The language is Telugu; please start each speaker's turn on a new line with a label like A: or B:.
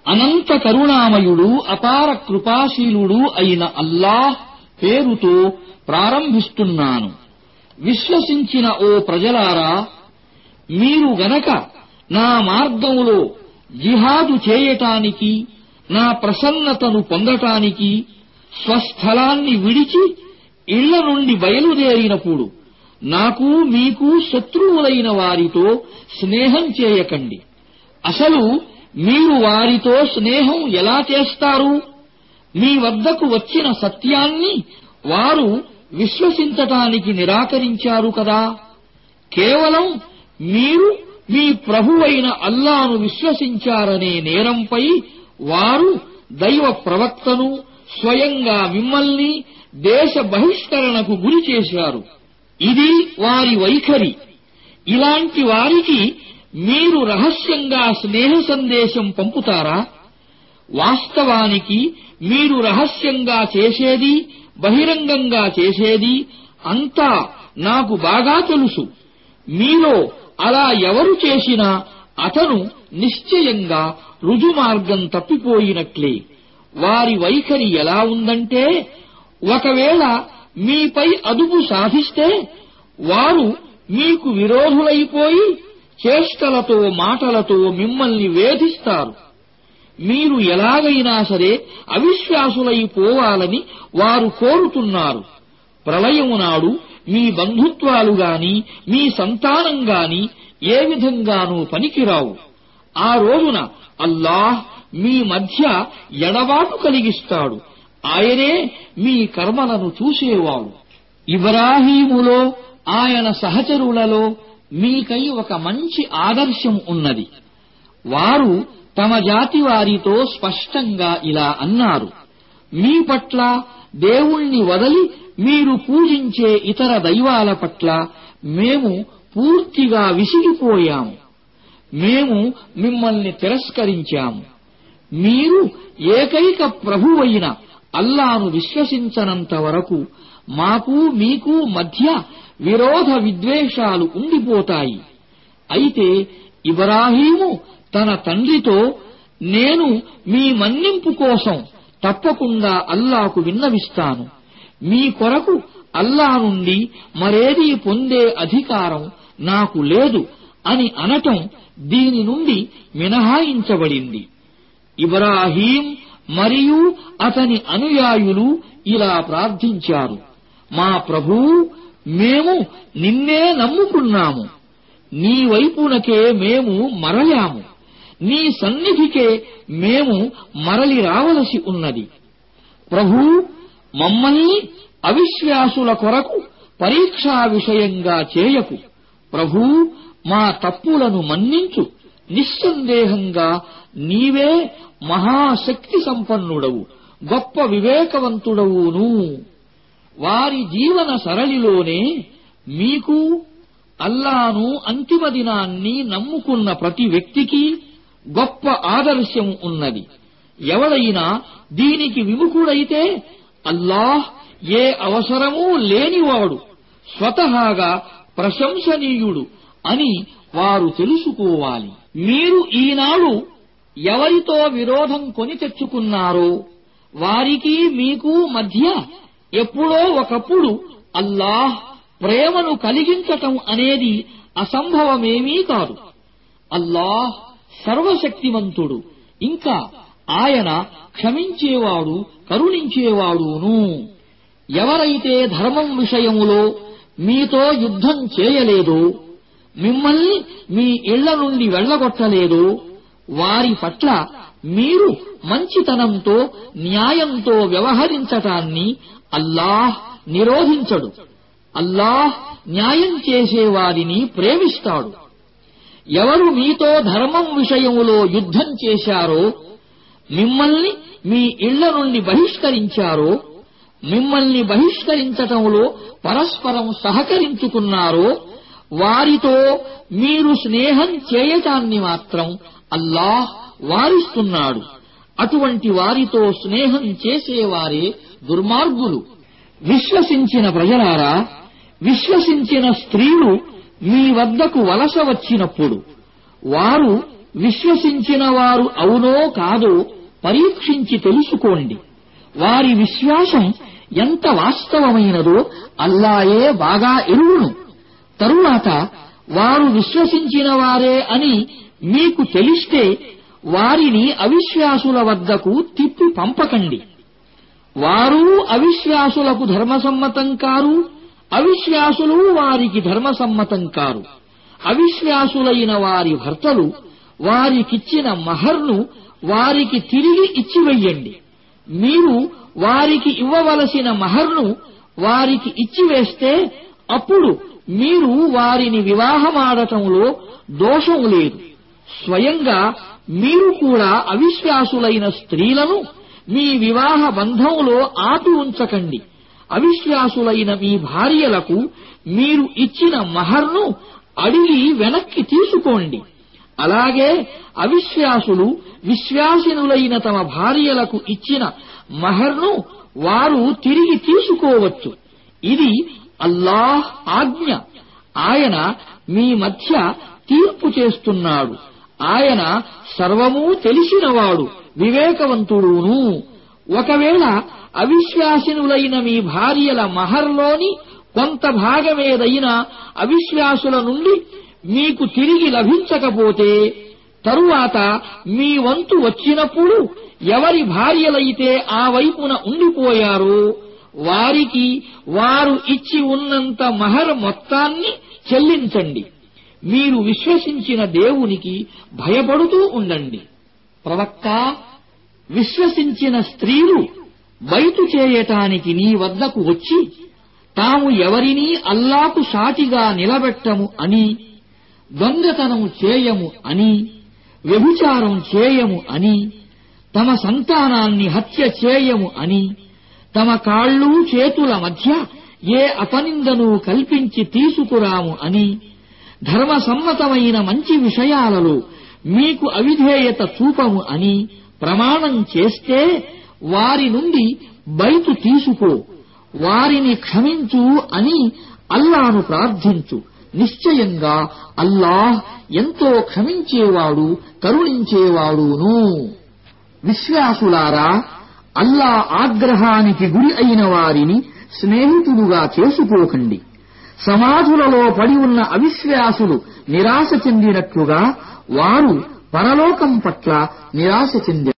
A: అనంత కరుణామయుడు అపార కృపాశీలుడు అయిన అల్లాహ్ పేరుతో ప్రారంభిస్తున్నాను విశ్వసించిన ఓ ప్రజలారా మీరు గనక నా మార్గంలో జిహాదు చేయటానికి నా ప్రసన్నతను పొందటానికి స్వస్థలాన్ని విడిచి ఇళ్ల నుండి బయలుదేరినప్పుడు నాకు మీకు శత్రువులైన వారితో స్నేహం చేయకండి అసలు మీరు వారితో స్నేహం ఎలా చేస్తారు మీ వద్దకు వచ్చిన సత్యాన్ని వారు విశ్వసించటానికి నిరాకరించారు కదా కేవలం మీరు మీ ప్రభువైన అల్లాను విశ్వసించారనే నేరంపై వారు దైవ ప్రవక్తను స్వయంగా మిమ్మల్ని దేశ బహిష్కరణకు గురి చేశారు ఇది వారి వైఖరి ఇలాంటి వారికి మీరు రహస్యంగా స్నేహ సందేశం పంపుతారా వాస్తవానికి మీరు రహస్యంగా చేసేది బహిరంగంగా చేసేది అంతా నాకు బాగా తెలుసు మీలో అలా ఎవరు చేసినా అతను నిశ్చయంగా రుజుమార్గం తప్పిపోయినట్లే వారి వైఖరి ఎలా ఉందంటే ఒకవేళ మీపై అదుపు సాధిస్తే వారు మీకు విరోధులైపోయి చేష్టలతో మాటలతో మిమ్మల్ని వేధిస్తారు మీరు ఎలాగైనా సరే అవిశ్వాసులైపోవాలని వారు కోరుతున్నారు ప్రళయం నాడు మీ బంధుత్వాలు గాని మీ సంతానం గాని ఏ విధంగానూ పనికిరావు ఆ రోజున అల్లాహ్ మీ మధ్య ఎడబాటు కలిగిస్తాడు ఆయనే మీ కర్మలను చూసేవాడు ఇబ్రాహీములో ఆయన సహచరులలో మీకై ఒక మంచి ఆదర్శం ఉన్నది వారు తమ జాతి వారితో స్పష్టంగా ఇలా అన్నారు మీ పట్ల దేవుణ్ణి వదలి మీరు పూజించే ఇతర దైవాల పట్ల మేము పూర్తిగా విసిగిపోయాము మేము మిమ్మల్ని తిరస్కరించాము మీరు ఏకైక ప్రభువైన అల్లాను విశ్వసించనంత వరకు మాకు మీకు మధ్య విరోధ విద్వేషాలు ఉండిపోతాయి అయితే ఇబ్రాహీము తన తండ్రితో నేను మీ మన్నింపు కోసం తప్పకుండా అల్లాకు విన్నవిస్తాను మీ కొరకు అల్లా నుండి మరేదీ పొందే అధికారం నాకు లేదు అని అనటం దీని నుండి మినహాయించబడింది ఇబ్రాహీం మరియు అతని అనుయాయులు ఇలా ప్రార్థించారు మా ప్రభూ మేము నిన్నే నమ్ముకున్నాము నీ వైపునకే మేము మరలాము నీ సన్నిధికే మేము మరలి రావలసి ఉన్నది ప్రభూ మమ్మల్ని అవిశ్వాసుల కొరకు పరీక్షా విషయంగా చేయకు ప్రభూ మా తప్పులను మన్నించు నిస్సందేహంగా నీవే మహాశక్తి సంపన్నుడవు గొప్ప వివేకవంతుడవును వారి జీవన సరళిలోనే మీకు అల్లాను అంతిమ దినాన్ని నమ్ముకున్న ప్రతి వ్యక్తికి గొప్ప ఆదర్శం ఉన్నది ఎవడైనా దీనికి విముఖుడైతే అల్లాహ్ ఏ అవసరమూ లేనివాడు స్వతహాగా ప్రశంసనీయుడు అని వారు తెలుసుకోవాలి మీరు ఈనాడు ఎవరితో విరోధం కొని తెచ్చుకున్నారో వారికి మీకు మధ్య ఎప్పుడో ఒకప్పుడు అల్లాహ్ ప్రేమను కలిగించటం అనేది అసంభవమేమీ కాదు అల్లాహ్ సర్వశక్తివంతుడు ఇంకా ఆయన క్షమించేవాడు కరుణించేవాడును ఎవరైతే ధర్మం విషయములో మీతో యుద్ధం చేయలేదో మిమ్మల్ని మీ ఇళ్ల నుండి వెళ్లగొట్టలేదో వారి పట్ల మీరు మంచితనంతో న్యాయంతో వ్యవహరించటాన్ని అల్లాహ్ నిరోధించడు అల్లాహ్ న్యాయం చేసేవారిని ప్రేమిస్తాడు ఎవరు మీతో ధర్మం విషయములో యుద్ధం చేశారో మిమ్మల్ని మీ ఇళ్ల నుండి బహిష్కరించారో మిమ్మల్ని బహిష్కరించటంలో పరస్పరం సహకరించుకున్నారో వారితో మీరు స్నేహం చేయటాన్ని మాత్రం అల్లాహ్ వారిస్తున్నాడు అటువంటి వారితో స్నేహం చేసేవారే దుర్మార్గులు విశ్వసించిన ప్రజలారా విశ్వసించిన స్త్రీలు మీ వద్దకు వలస వచ్చినప్పుడు వారు విశ్వసించిన వారు అవునో కాదో పరీక్షించి తెలుసుకోండి వారి విశ్వాసం ఎంత వాస్తవమైనదో అల్లాయే బాగా ఎరువును తరువాత వారు విశ్వసించిన వారే అని మీకు తెలిస్తే వారిని అవిశ్వాసుల వద్దకు తిప్పి పంపకండి వారు అవిశ్వాసులకు ధర్మసమ్మతం కారు అవిశ్వాసులు వారికి ధర్మసమ్మతం కారు అవిశ్వాసులైన వారి భర్తలు వారికిచ్చిన మహర్ను వారికి తిరిగి ఇచ్చివెయ్యండి మీరు వారికి ఇవ్వవలసిన మహర్ను వారికి ఇచ్చివేస్తే అప్పుడు మీరు వారిని వివాహమాడటంలో దోషం లేదు స్వయంగా మీరు కూడా అవిశ్వాసులైన స్త్రీలను మీ వివాహ బంధంలో ఆపి ఉంచకండి అవిశ్వాసులైన మీ భార్యలకు మీరు ఇచ్చిన మహర్ను అడిగి వెనక్కి తీసుకోండి అలాగే అవిశ్వాసులు విశ్వాసినులైన తమ భార్యలకు ఇచ్చిన మహర్ను వారు తిరిగి తీసుకోవచ్చు ఇది అల్లాహ్ ఆజ్ఞ ఆయన మీ మధ్య తీర్పు చేస్తున్నాడు ఆయన సర్వమూ తెలిసినవాడు వివేకవంతుడును ఒకవేళ అవిశ్వాసినులైన మీ భార్యల మహర్లోని కొంత భాగమేదైనా అవిశ్వాసుల నుండి మీకు తిరిగి లభించకపోతే తరువాత మీ వంతు వచ్చినప్పుడు ఎవరి భార్యలైతే ఆ వైపున ఉండిపోయారో వారికి వారు ఇచ్చి ఉన్నంత మహర్ మొత్తాన్ని చెల్లించండి మీరు విశ్వసించిన దేవునికి భయపడుతూ ఉండండి ప్రవక్త విశ్వసించిన స్త్రీలు బయటు చేయటానికి నీ వద్దకు వచ్చి తాము ఎవరినీ అల్లాకు సాటిగా నిలబెట్టము అని దొంగతనం చేయము అని వ్యభిచారం చేయము అని తమ సంతానాన్ని హత్య చేయము అని తమ కాళ్ళు చేతుల మధ్య ఏ అపనిందను కల్పించి తీసుకురాము అని ధర్మసమ్మతమైన మంచి విషయాలలో మీకు అవిధేయత చూపము అని ప్రమాణం చేస్తే వారి నుండి బయటు తీసుకో వారిని క్షమించు అని అల్లాను ప్రార్థించు నిశ్చయంగా అల్లాహ్ ఎంతో క్షమించేవాడు కరుణించేవాడును విశ్వాసులారా అల్లా ఆగ్రహానికి గురి అయిన వారిని స్నేహితులుగా చేసుకోకండి సమాధులలో పడి ఉన్న అవిశ్వాసులు నిరాశ చెందినట్లుగా వారు పరలోకం పట్ల నిరాశ చెందారు